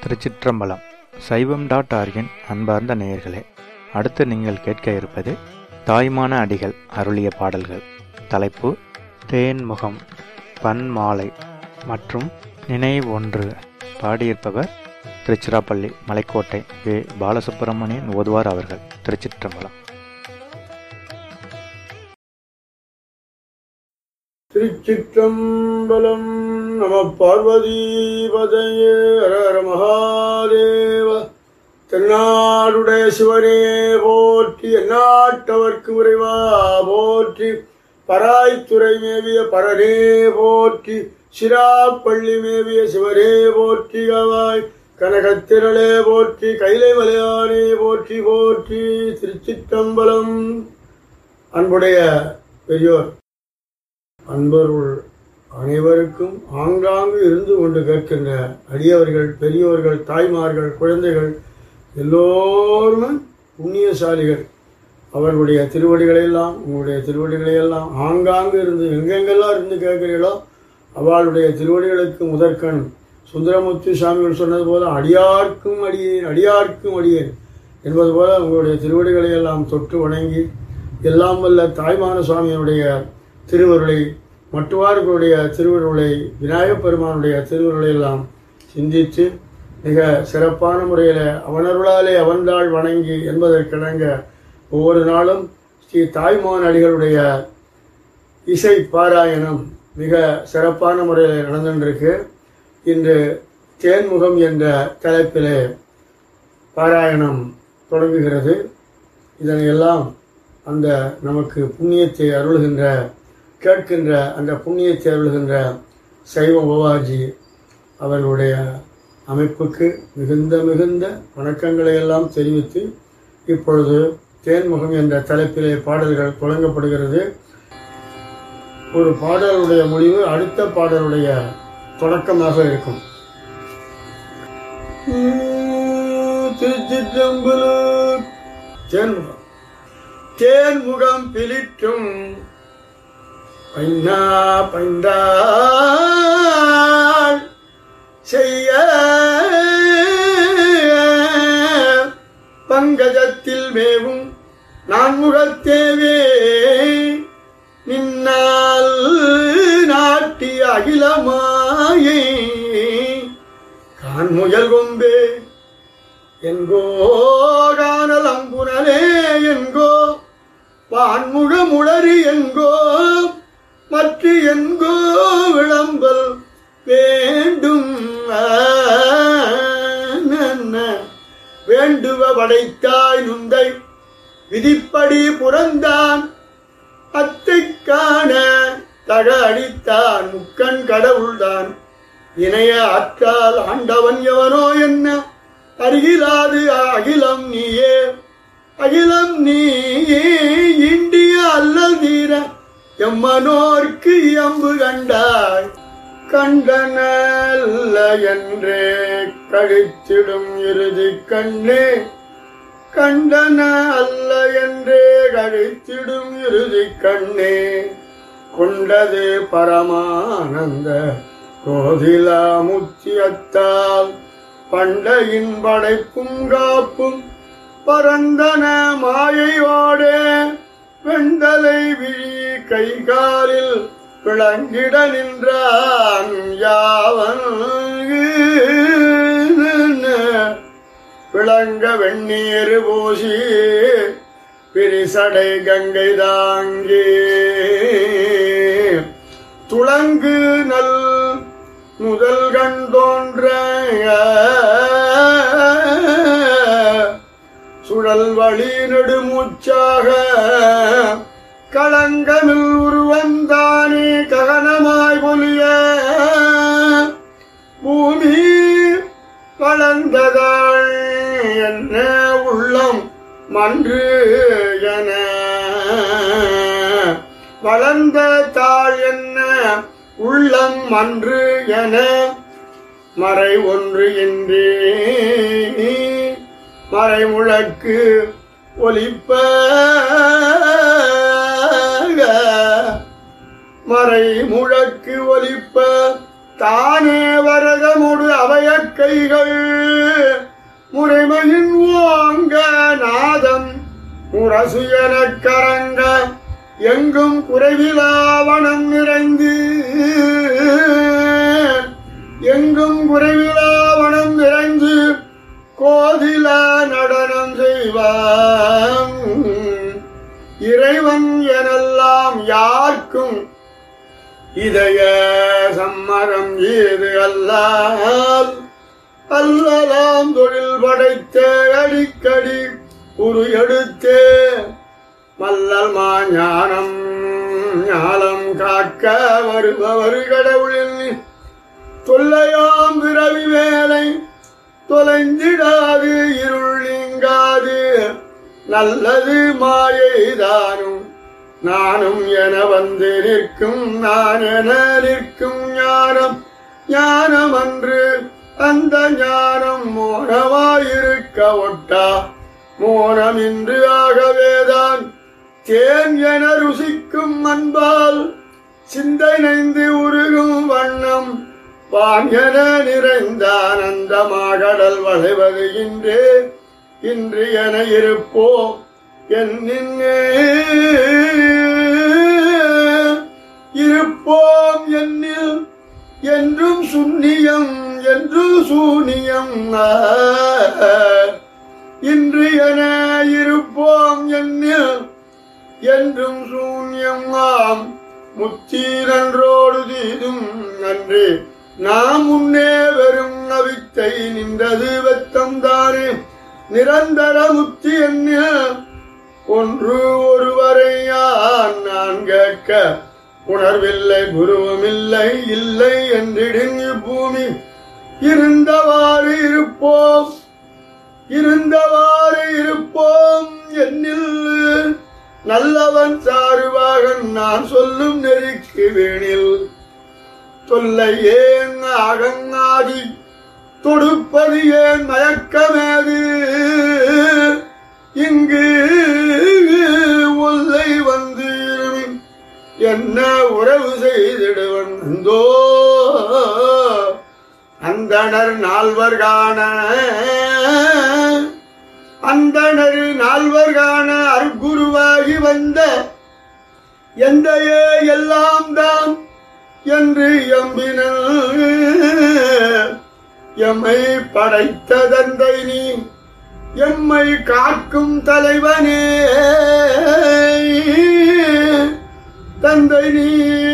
திருச்சிற்றம்பலம் சைவம் டாட் ஆர்கின் அன்பார்ந்த நேயர்களே அடுத்து நீங்கள் கேட்க இருப்பது தாய்மான அடிகள் அருளிய பாடல்கள் தலைப்பு தேன்முகம் பன்மாலை மற்றும் நினைவொன்று பாடியிருப்பவர் திருச்சிராப்பள்ளி மலைக்கோட்டை வே பாலசுப்பிரமணியன் ஓதுவார் அவர்கள் திருச்சிற்றம்பலம் திருச்சிற்றம்பலம் நம பார்வதீபதையே ஹர மகாதேவ தென்னாடுடைய சிவனே போற்றி எந்நாட்டவர்க்கு உறைவா போற்றி பராய்த்துறை மேவிய பரனே போற்றி சிராப்பள்ளி மேவிய சிவனே போற்றி அவாய் கனகத்திரளே போற்றி கைலை மலையானே போற்றி போற்றி திருச்சிற்றம்பலம் அன்புடைய பெரியோர் அன்பர்கள் அனைவருக்கும் ஆங்காங்கு இருந்து கொண்டு கேட்கின்ற அடியவர்கள் பெரியோர்கள் தாய்மார்கள் குழந்தைகள் எல்லோருமே புண்ணியசாலிகள் அவர்களுடைய திருவடிகளையெல்லாம் உங்களுடைய திருவடிகளையெல்லாம் ஆங்காங்கு இருந்து எங்கெங்கெல்லாம் இருந்து கேட்கிறீர்களோ அவளுடைய திருவடிகளுக்கு முதற்கண் சுந்தரமுத்து சாமிகள் சொன்னது போல அடியார்க்கும் அடியேன் அடியார்க்கும் அடியேன் என்பது போல உங்களுடைய திருவடிகளையெல்லாம் தொட்டு வணங்கி எல்லாம் வல்ல தாய்மான சுவாமியினுடைய திருவருளை மட்டுவார்களுடைய திருவருளை விநாயகப் பெருமானுடைய திருவருளை எல்லாம் சிந்தித்து மிக சிறப்பான முறையில் அவனருளாலே அவன்தாள் வணங்கி என்பதற்கிணங்க ஒவ்வொரு நாளும் ஸ்ரீ தாய்மோகன் அடிகளுடைய இசை பாராயணம் மிக சிறப்பான முறையில் நடந்துருக்கு இன்று தேன்முகம் என்ற தலைப்பிலே பாராயணம் தொடங்குகிறது இதனையெல்லாம் அந்த நமக்கு புண்ணியத்தை அருள்கின்ற கேட்கின்ற அந்த புண்ணியத்தை அருள்கின்ற சைவ ஓவாஜி அவர்களுடைய அமைப்புக்கு மிகுந்த மிகுந்த வணக்கங்களை எல்லாம் தெரிவித்து இப்பொழுது தேன்முகம் என்ற தலைப்பிலே பாடல்கள் தொடங்கப்படுகிறது ஒரு பாடலுடைய முடிவு அடுத்த பாடலுடைய தொடக்கமாக இருக்கும் திருச்சிற்றம்பலம் தேன்முகம் தேன்முகம் பிலிற்றும் பைனா பைந்தாள் செய்ய பங்கஜத்தில் மேவும் நான்முகத்தேவே நின்னால் நாட்டிய அகிலமாயே கான்முயல் கொம்பே என்கோ காணல் அம்புனலே என்கோ வான்முக முளறி என்கோ மற்ற என்கோ விளம்பல் வேண்டும் வேண்டுவ படைத்தாய் நுந்தை விதிப்படி புறந்தான் அத்தை காண தக அடித்தான் முக்கண் கடவுள்தான் இணைய ஆற்றால் ஆண்டவன் எவனோ என்ன அருகிலாது அகிலம் நீயே அகிலம் நீயே இந்திய அல்லல் தீர எம்மனோர்க்கு எம்பு கண்டாய் கண்டனல்ல என்றே கழித்திடும் இறுதி கண்ணே கண்டன அல்ல என்றே கழித்திடும் இறுதி கண்ணே கொண்டது பரமானந்த கோதிலா முத்தியத்தால் பண்டையின் படைப்பும் காப்பும் பரந்தன மாயையோடே வெண்டலை விழி கை காலில் விளங்கிட நின்றான் யாவன் விளங்க வெந்நீர் பூசி பிரிசடை கங்கை தாங்கி துளங்கு நல் முதல் கண் தோன்ற சுழல் வழி நெடுமூச்சாக களங்கமில் உருவந்தானே ககனமாய் பொலிய பூமி வளர்ந்ததாள் என்ன உள்ளம் மன்று என வளர்ந்த தாள் என்ன உள்ளம் மன்று என மறை ஒன்று இன்றி மறைமுழக்கு ஒலிப்ப மறை முழக்கு ஒலிப்ப தானே வரதமுடு அவையக் கைகள் முறைமையின் ஓங்க நாதம் முரசு எனக் கரங்க எங்கும் குறைவிலாவணம் நிறைந்து எங்கும் குறைவிலாவணம் நிறைந்து கோதில நடனம் செய்வான் இறைவன் எனெல்லாம் யார்க்கும் இதய சம்மரம் ஏது அல்லால் அல்லலாம் தொழில் படைத்த அடிக்கடி உரு எடுத்தே மல்லல் ஞானம் ஞானம் காக்க வருபவர் கடவுளில் தொல்லையாம் பிறவி வேலை தொலைந்திடாது இருள் நீங்காது நல்லது மாயைதானும் நானும் என வந்து நிற்கும் நான் என நிற்கும் ஞானம் ஞானம் அன்று அந்த ஞானம் மோனமாயிருக்க ஒட்டா மோனம் இன்று ஆகவேதான் தேன் என ருசிக்கும் அன்பால் சிந்தனைந்து உருகும் வண்ணம் வான் என நிறைந்த ஆனந்தமாகடல் வளைவது இன்றே இன்று என இருப்போ என்னே இருப்போம் என்னில் என்றும் சுன்னியம் என்று சூனியம் ஆ. இன்று என இருப்போம் என்னில் என்றும் சூன்யம் ஆம் முத்தி நன்றோடு தீதும் நன்றி நாம் முன்னே வெறும் அவித்தை நின்றது வெத்தம் தானே நிரந்தர முத்தி என்ன ஒன்று ஒருவரை யான் நான் கேட்க உணர்வில்லை குருவமில்லை இல்லை என்றிடின் இப்பூமி இருந்தவாறு இருப்போம் இருந்தவாறு இருப்போம் என்னில் நல்லவன் சாருவாகன் நான் சொல்லும் நெறிக்கு வேணில் தொல்லை ஏன் அகங்காதி தொடுப்பது ஏன் மயக்கமேது இங்கு ஒல்லை வந்து இருமின் என்ன உறவு செய்திடுவன் அந்தோ அந்தணர் நால்வர் காண அந்தணர் நால்வர் காண அருக்குருவாகி வந்த எந்தையே எல்லாம் தான் என்று எம்பினல் எம்மை படைத்த தந்தை நீ எம்மை காக்கும் தலைவனே தந்தை நீ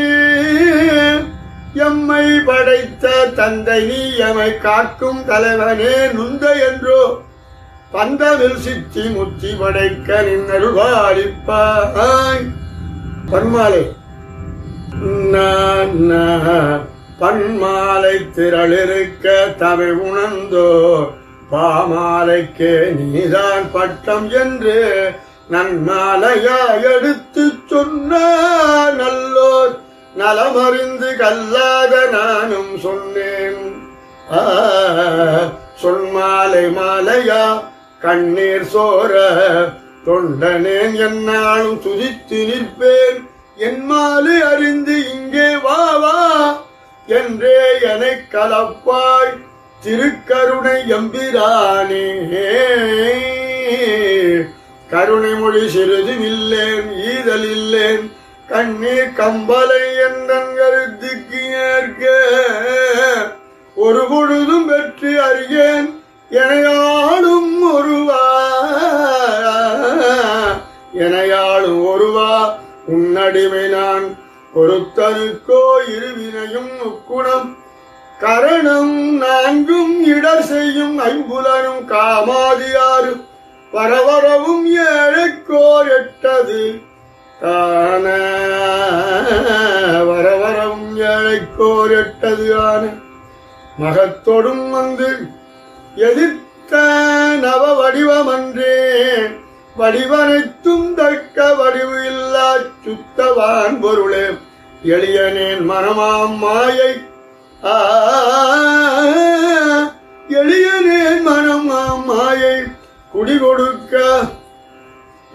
எம்மை படைத்த தந்தை நீ எம்மை காக்கும் தலைவனே நுந்த என்றோ பந்தவில் சித்தி முத்தி படைக்க நின்னருவாளிப்பாய் பன்மாலை நா- நா- பன்மாலை திரளிருக்க தவை உணர்ந்தோ பாமாலைக்கே நீதான் பட்டம் என்று நன்மாலையா எடுத்துச் சொன்ன நல்லோர் நலமறிந்து கல்லாத நானும் சொன்னேன் ஆ, சொன்மாலை மாலையா கண்ணீர் சோர தொண்டனேன் என்னாலும் துதித்து நிற்பேன் என் மாலை அறிந்து இங்கே வா வா என்றே எனக் கலப்பாய் திருக்கருணை எம்பிரானே கருணை மொழி சிறிதும் இல்லேன் ஈதல் இல்லேன் கண்ணீர் கம்பலை எந்தன் கருத்துக்கு ஏற்க ஒரு பொழுதும் பெற்று அறியேன் எனையாளும் ஒருவா எனையாளும் ஒருவா உன்னடிமை நான் பொறுத்தனுக்கோ இருவினையும் முக்குணம் கரணம் நான்கும் இடர் செய்யும் ஐம்புலனும் காமாதியாறு வரவரவும் ஏழைக்கோர் எட்டது தான வரவரவும் ஏழைக்கோர் எட்டது ஆன மகத்தொடும் வந்து எதிர்த்த நவ வடிவமன்றே வடிவனைத்தும் தக்க வடிவு இல்லா சுத்தவான் பொருளே எளியனேன் மனமாம் மாயை ஆ, எளியனேன் மனமாம் மாயை குடிகொடுக்க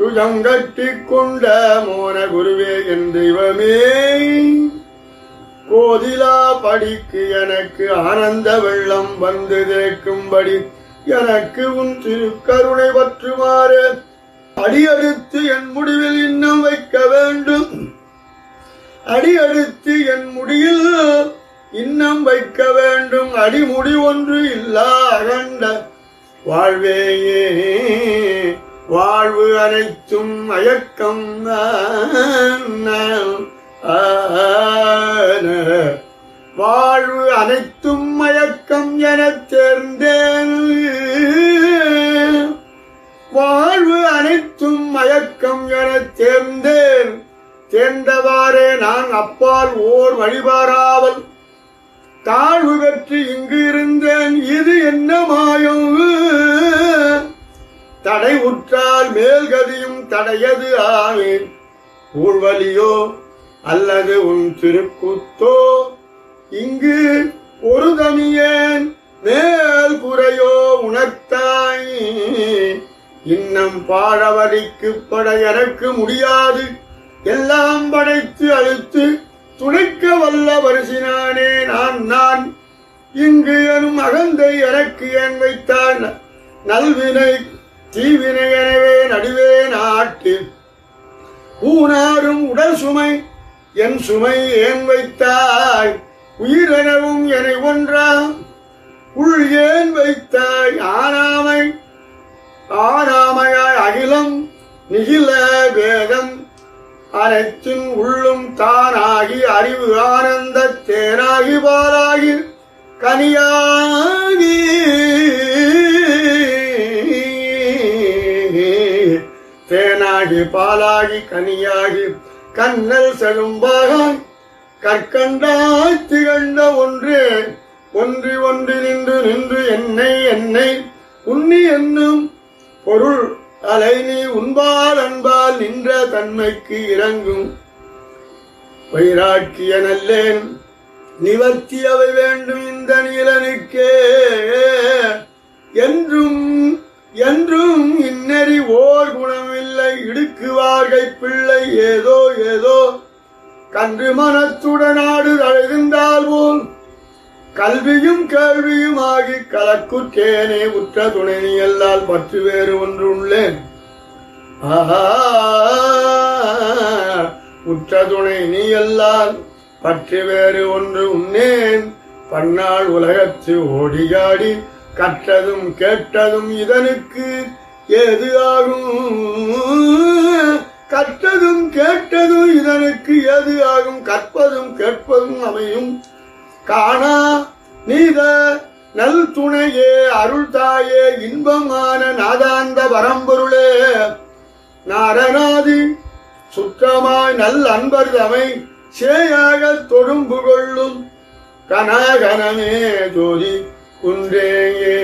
துஜங்கட்டிக் கொண்ட மோன குருவே என் தெய்வமே கோதிலா படிக்கு எனக்கு ஆனந்த வெள்ளம் வந்து தேக்கும்படி எனக்கு உன் திருக்கருணை பற்றுமாறு அடியெடுத்து என் முடிவில் இன்னும் வைக்க வேண்டும் அடியெடுத்து என் முடியில் இன்னம் வைக்க வேண்டும் அடிமுடி ஒன்று இல்லா அகண்ட வாழ்வேயே வாழ்வு அனைத்தும் மயக்கம் வாழ்வு அனைத்தும் மயக்கம் எனத் தேர்ந்தேன் வாழ்வு அனைத்தும் மயக்கம் எனத் தேர்ந்தேன் தேர்ந்தவாறே நான் அப்பால் ஓர் வழிபாராவல் தாழ்வு பெற்று இங்கு இருந்தேன் இது என்ன மாயம் தடை உற்றால் மேல்கதியும் தடையது ஆவேன் ஊழ்வலியோ அல்லது உன் திருக்குத்தோ இங்கு ஒரு தமியேன் மேல் குறையோ உணர்த்தாய் இன்னம் பாழவடிக்கு பட எனக்கு முடியாது எல்லாம் படைத்து அழித்து துணைக்க வல்ல வரிசினானே நான் நான் இங்கு எனும் அகந்தை எனக்கு ஏன் வைத்தான் நல்வினை தீவினை எனவே நடுவே நாட்டு ஊனாரும் உடல் சுமை என் சுமை ஏன் வைத்தாய் உயிரெனவும் என ஒன்றா உள் ஏன் வைத்தாய் ஆனாமை ஆனாமையாய் அகிலம் நிகில வேதம் அனைத்தின் உள்ளும் தானாகி அறிவு ஆனந்த தேனாகி பாலாகி கனியாகி தேனாகி பாலாகி கனியாகி கண்ணல் செழும்பாகாய் கற்கண்டாய் திகழ்ந்த ஒன்று ஒன்றி ஒன்று நின்று நின்று என்னை என்னை உன்னி என்னும் பொருள் அலை நீ உன்பால் அன்பால் நின்ற தன்மைக்கு இறங்கும் வைராக்கிய நல்லேன் நிவர்த்தி அவை வேண்டும் இந்த நீலனுக்கே என்றும் என்றும் இன்னறி ஓர் குணமில்லை இடுக்குவார்கை பிள்ளை ஏதோ ஏதோ கன்று மனத்துடனாடு அழுகின்றால் போல் கல்வியும் கேள்வியும் ஆகி கலக்குற்றேனே உற்ற துணை நீ எல்லால் பற்று வேறு ஒன்று உள்ளேன் ஆஹா உற்ற துணை நீ எல்லால் பற்று வேறு ஒன்று உன்னேன் பன்னாள் உலகத்து ஓடியாடி கற்றதும் கேட்டதும் இதனுக்கு ஏது ஆகும் கற்றதும் கேட்டதும் இதனுக்கு ஏது ஆகும் கற்பதும் கேட்பதும் அமையும் காணா நீத நல் துணையே அருள் தாயே இன்பமான நாதாந்த பரம்பொருளே நாரநாதி சுற்றமாய் நல் அன்பர் தமை சேயாக தொடும்பு கொள்ளும் கனகனமே ஜோதி குன்றேயே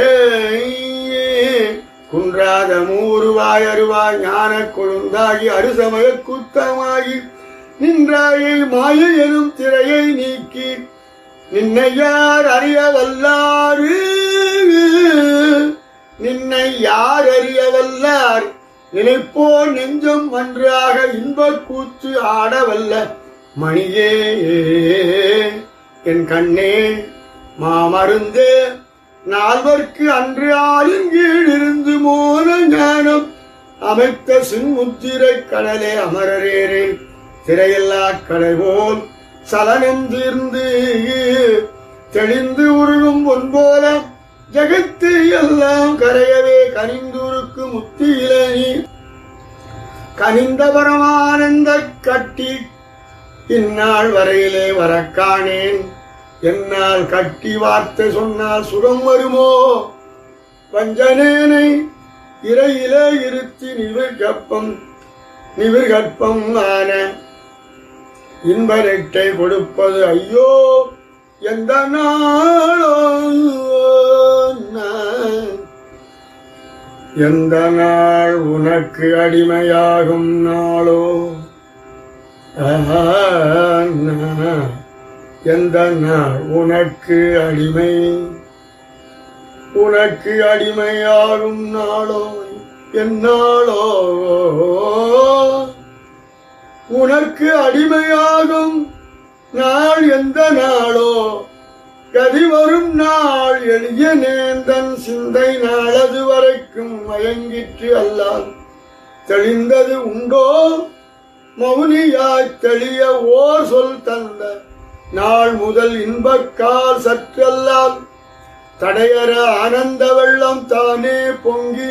குன்றாத மூருவாய் அருவாய் ஞான கொழுந்தாகி அருசமய கூத்தமாகி நின்றாயை மாயை எனும் திரையை நீக்கி நின்னை யார் அறிய வல்லாறு நின்னை யார் அறிய வல்லார் நினைப்போ நெஞ்சம் ஒன்றாக இன்பக் கூத்து ஆடவல்ல மணியே என் கண்ணே மாமருந்தே நால்வர்க்கு அன்று ஆளின் கீழ் இருந்து மோன ஞானம் அமைத்த சின்முத்திரை கடலே அமரரேரே திரையில்லா கடை போல் சலனம் தீர்ந்து தெளிந்து உருகும் பொன்போல ஜெகத்து எல்லாம் கரையவே கனிந்துருக்கு முத்தியிலே நீ கனிந்த பரமானந்த கட்டி இந்நாள் வரையிலே வரக்காணேன் என்னால் கட்டி வார்த்தை சொன்னால் சுகம் வருமோ வஞ்சனேனை இறையிலே இருத்தி நிவிர் கப்பம் நிவிர் கற்பம் ஆன இன்பரெட்டை கொடுப்பது ஐயோ எந்த நாளோ நான் எந்த நாள் உனக்கு அடிமையாகும் நாளோ ஆஹா, நான் எந்த நாள் உனக்கு அடிமை உனக்கு அடிமையாகும் நாளோ என்னாளோ உனக்கு அடிமையாகும் நாள் எந்த நாளோ கதி வரும் நாள் எளிய நேந்தன் சிந்தை நாளது வரைக்கும் மயங்கிற்று அல்லால் தெளிந்தது உண்டோ மௌனியாய் தெளிய ஓர் சொல் தந்த நாள் முதல் இன்பக்கால் சற்றல்லால் தடையற ஆனந்த வெள்ளம் தானே பொங்கி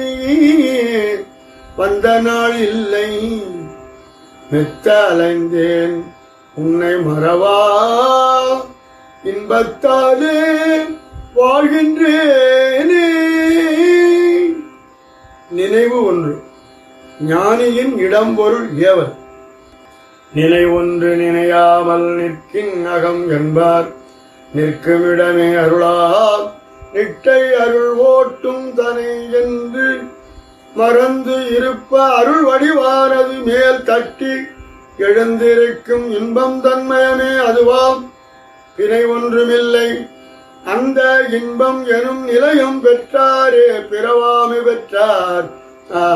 வந்த நாள் இல்லை மெத்த அலைந்தேன் உன்னை மறவா இன்பத்தாலே வாழ்கின்றேனே நினைவு ஒன்று ஞானியின் இடம்பொருள் ஏவல் நிலை ஒன்று நினையாமல் நிற்கின் அகம் என்பார் நிற்குமிடமே அருளால் நிட்டை அருள் ஓட்டும் தனை என்று மறந்து இருப்ப அருள் வடிவானது மேல் தட்டி எழுந்திருக்கும் இன்பம் தன்மயமே அதுவாம் பிணை ஒன்றுமில்லை அந்த இன்பம் எனும் நிலையம் பெற்றாரே பிறவாமை பெற்றார் ஆ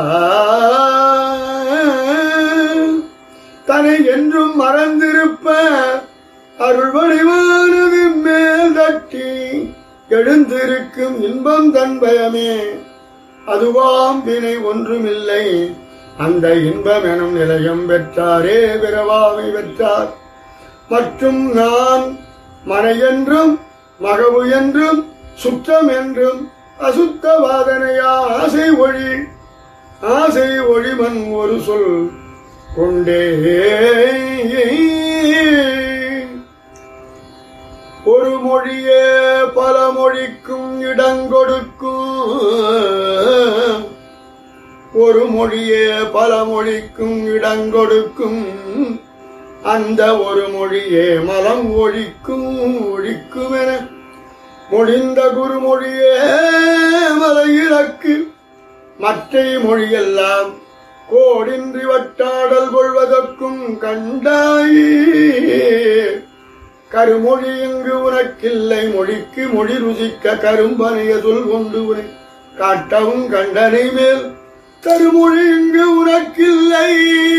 தனை என்றும் மறந்திருப்ப அருள் வடிவானது மேல் தட்டி எழுந்திருக்கும் இன்பம் தன் பயமே அதுவாம் வினை ஒன்றுமில்லை அந்த இன்பம் எனும் நிலையம் பெற்றாரே பிறவாமை பெற்றார் மற்றும் நான் மனை என்றும் மகவு என்றும் சுற்றம் என்றும் அசுத்த வாதனையா ஆசை ஒழி ஆசை ஒழிமன் ஒரு சொல் கொண்டே ஒரு மொழியே பல மொழிக்கும் இடங்கொடுக்கும் ஒரு மொழியே பல மொழிக்கும் இடங்கொடுக்கும் அந்த ஒரு மொழியே மலம் ஒழிக்கும் ஒழிக்கும் என மொழிந்த குருமொழியே மலையிறக்கு மற்றை மொழியெல்லாம் கோடின்றி வட்டாடல் கொள்வதற்கும் கண்டாயே கருமொழி இங்கு உனக்கில்லை மொழிக்கு மொழி ருசிக்க கரும்பனைய சொல் கொண்டு உனை காட்டவும் கண்டனை மேல் கருமொழி இங்கு உனக்கில்லை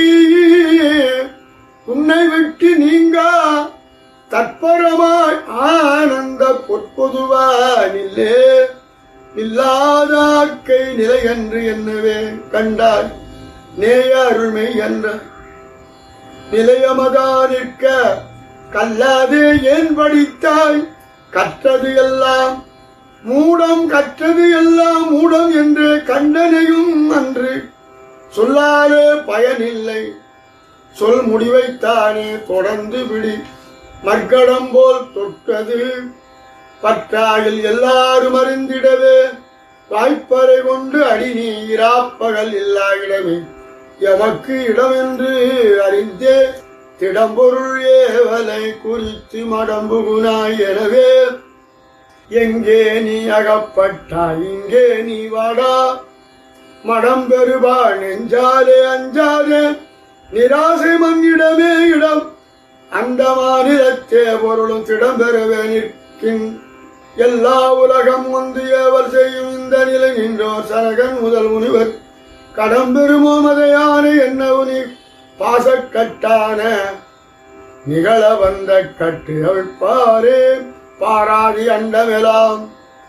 உன்னை விட்டு நீங்கா தற்பரமாய் ஆனந்த பொற்பொதுவானில்லே இல்லாதாக்கை நிலை என்று என்னவே கண்டாய் நேய அருள்மை என்ற நிலையமதா நிற்க கல்லாதே ஏன் படித்தாய் கற்றது எல்லாம் மூடம் கற்றது எல்லாம் மூடம் என்று கண்டனையும் அன்று சொல்லாலே பயனில்லை சொல் முடிவைத்தானே தொடர்ந்து விடி மர்க்கடம் போல் தொட்டது பற்றாயில் எல்லாரும் அறிந்திடவே வாய்ப்பறை கொண்டு அடி நீ இராப்பகல் இல்லா இடமே எமக்கு இடம் என்று அறிந்தே திடம்பொருள் ஏவலை குறித்து மடம்புகுனாய் எனவே எங்கே நீ அகப்பட்டாய் இங்கே நீ வாடா மடம் பெறுவாள் நெஞ்சாலே அஞ்சாதே நிராசை மங்கிடமே இடம் அந்த மாநிலத்தே பொருளும் திடம் பெறவே நிற்கின் எல்லா உலகம் வந்து ஏவல் செய்யும் இந்த நிலை நின்றோர் சனகன் முதல் முனிவர் கடம்பெருமோ மதையான என்ன உனி பாசக்கட்டான நிகழ வந்த கட்டு அவிழ்ப்பாரே பாராதி அண்டமெலாம்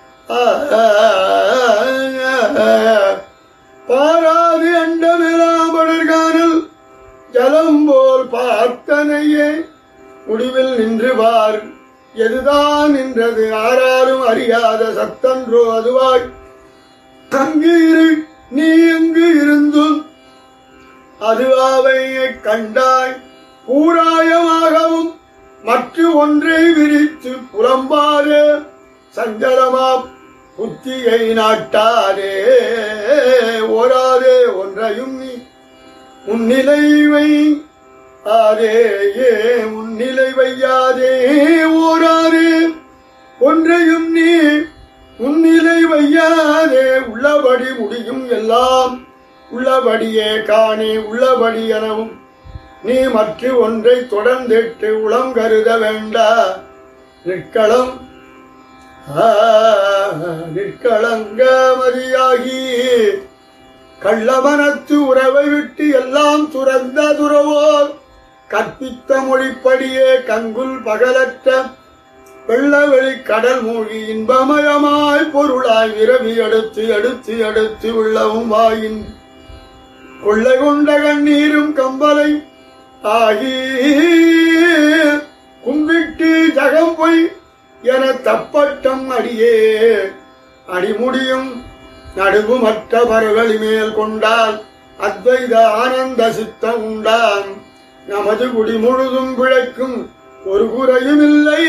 பாராதி அண்டமெலாம் படர்கானல் ஜலம் போல் பார்த்தனையே முடிவில் நின்று பார் எதுதான் நின்றது ஆராலும் அறியாத சத்தன்றோ அதுவாய் அங்கு இரு நீ எங்கு இருந்தும் அதுவாவை கண்டாய் பூராயமாகவும் மற்ற ஒன்றை விரித்து புலம்பாதே சஞ்சலமா புத்தியை நாட்டாதே ஓராதே ஒன்றையும் நீ முன்னிலைவை ஆதே ஏ முன்னிலை வையாதே ஓராதே ஒன்றையும் நீ முன்னிலை வையாதே உள்ளபடி முடியும் எல்லாம் உள்ளபடியே காணே உள்ளபடி எனவும் நீ மற்ற ஒன்றை தொடர்ந்திட்டு உளம் கருத வேண்டா நிற்களம் ஆ, நிற்களங்கமதியாகி கள்ளமனத்து உறவை விட்டு எல்லாம் துறந்த துறவோர் கற்பித்த மொழிப்படியே கங்குல் பகலற்ற வெள்ளவெளி கடல் மூழ்கி இன்பமயமாய் பொருளாய் விரவி எடுத்து எடுத்து எடுத்து உள்ளவும் வாயின் கொள்ளை கொண்ட கண்ணீரும் கம்பலை ஆகி கும்பிட்டு ஜகம் பொய் என தப்பட்டம் அடியே அடிமுடியும் நடுவுமற்ற பரவழி மேல் கொண்டால் அத்வைத ஆனந்த சித்தம் உண்டான் நமது குடி முழுதும் பிழைக்கும் ஒரு குறையும் இல்லை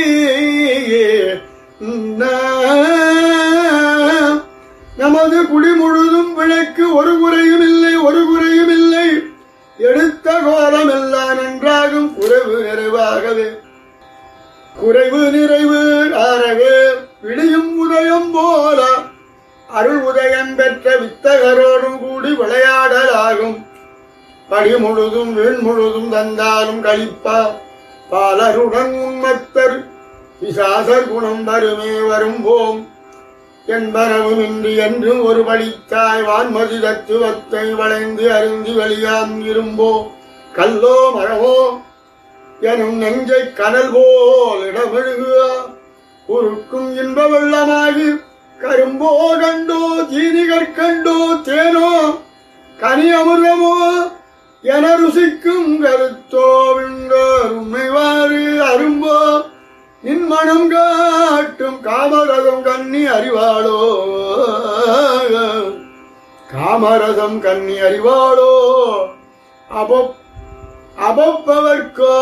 நமது குடி முழுதும் பிழைக்கு ஒரு குறையும் இல்லை ஒரு குறையும் இல்லை எடுத்த கோலம் எல்லாம் நன்றாகும் குறைவு நிறைவாகவே குறைவு நிறைவு ஆறவே விடியும் உதயம் போல அருள் உதயம் பெற்ற வித்தகரோடும் கூடி விளையாடலாகும் படி முழுதும் வீண் முழுதும் தந்தாலும் கழிப்பார் பாலருடன் உண்மத்தர் விசாசர் குணம் வருமே வரும்போம் என்பனவும் இன்றி என்றும் ஒரு பலித்தாய் வான்மதி தத்துவத்தை வளைந்து அறிந்து வெளியாம் இரும்போ கல்லோ மழவோ எனும் நெஞ்சை கனல் போல் இடமெழுகுக உருக்கும் இன்ப வெள்ளமாகி கரும்போ கண்டோ தீனிகற் கண்டோ தேனோ கனி அமிர்தமோ என ருசிக்கும் கருத்தோ விண்டோர் உண்மைவாறு அரும்போ நின் மனம் காட்டும் காமரதம் கண்ணி அறிவாளோ காமரதம் கண்ணி அறிவாளோ அபோ அபப்பவர்க்கோ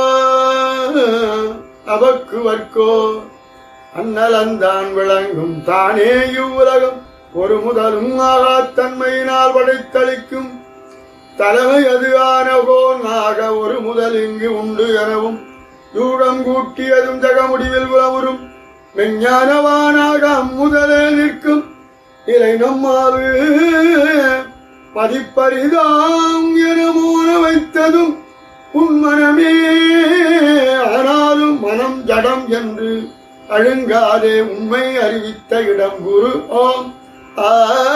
அபக்குவர்க்கோ அன்னலந்தான் விளங்கும் தானே இவ்வுலகம் ஒரு முதலும் ஆகாத்தன்மையினால் படைத்தளிக்கும் தலைமை அது ஆனகோன் ஆக ஒரு முதல் இங்கு உண்டு எனவும் தூரம் கூட்டியதும் ஜக முடிவில் உறவுறும் மெஞ்ஞானவானாக அம்முதலே நிற்கும் இலை நம்மாறு பதிப்பரிதாம் என மூல வைத்ததும் உன் மனமே ஆனாலும் மனம் ஜடம் என்று அழுங்காதே உண்மை அறிவித்த இடம் குரு ஓம் ஆ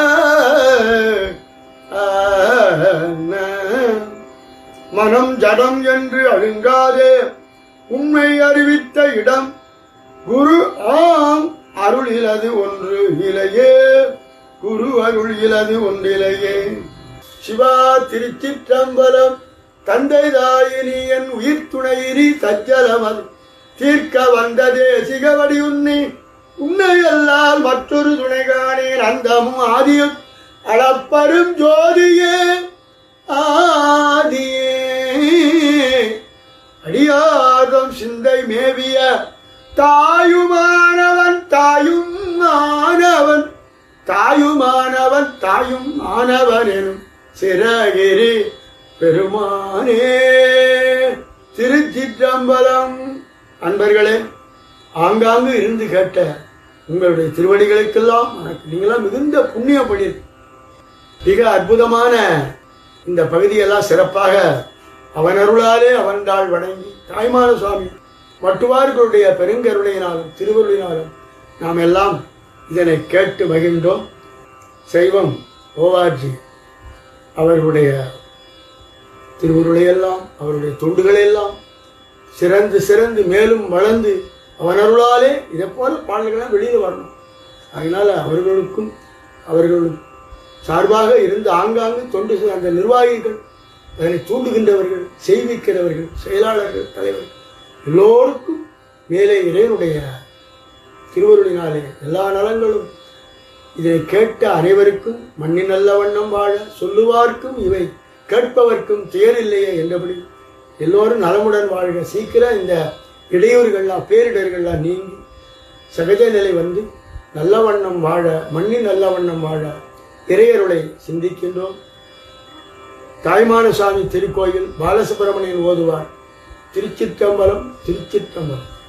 ஆ, ந. மனம் ஜடம் என்று அழுங்காதே உண்மை அறிவித்த இடம் குரு ஆம் அருள் இலது ஒன்று இலையே குரு அருள் இலது ஒன்றிலையே சிவா திருச்சிற்றம்பலம் தந்தை தாயினி என் உயிர் துணையிரி தஜ்ஜலமது தீர்க்க வந்ததே சிகவடி உன்னி உன்னை அல்லால் மற்றொரு துணை காணேன் அந்தமும் ஆதியும் அளப்பரும் ஜோதியே ஆதியே அடியாதம் சிந்தை மேவிய தாயுமானவன் தாயும் ஆனவன் தாயுமானவன் தாயும் ஆனவன் எனும் சிறகிரி பெருமானே திருச்சிற்றம்பலம் அன்பர்களே ஆங்காங்கு இருந்து கேட்ட உங்களுடைய திருவடிகளுக்கெல்லாம் எனக்கு நீங்களாம் மிகுந்த புண்ணியம் பண்ணி மிக அற்புதமான இந்த பகுதியெல்லாம் சிறப்பாக அவன் அருளாலே அவன்தாள் வணங்கி தாய்மான சுவாமி மட்டுவார்களுடைய பெருங்கருணையினாலும் திருவருளினாலும் நாம் எல்லாம் இதனை கேட்டு மகிழ்ந்தோம் செய்வம் ஓவார்ஜி அவர்களுடைய திருவுருளையெல்லாம் அவருடைய தொண்டுகளையெல்லாம் சிறந்து சிறந்து மேலும் வளர்ந்து அவன் அருளாலே இதை போல பாடல்கள்லாம் வெளியில் வரணும் அதனால அவர்களுக்கும் அவர்கள் சார்பாக இருந்து ஆங்காங்கு தொண்டு செய்த அந்த நிர்வாகிகள் அதனை தூண்டுகின்றவர்கள் செய்விக்கிறவர்கள் செயலாளர்கள் தலைவர்கள் எல்லோருக்கும் மேலே இறைவனுடைய திருவருளினாலே எல்லா நலங்களும் இதை கேட்ட அனைவருக்கும் மண்ணின் நல்ல வண்ணம் வாழ சொல்லுவார்க்கும் இவை கேட்பவர்க்கும் தேரில்லையே என்றபடி எல்லோரும் நலமுடன் வாழ்க சீக்கிரம் இந்த இடையூறுகள்லாம் பேரிடர்கள்லாம் நீங்கி சகஜ நிலை வந்து நல்ல வண்ணம் வாழ மண்ணின் நல்ல வண்ணம் வாழ இறையருளை சிந்திக்கின்றோம் தாய்மான சாமி திருக்கோயில் பாலசுப்பிரமணியன் ஓதுவார் திருச்சிற்றம்பலம் திருச்சிற்றம்பலம்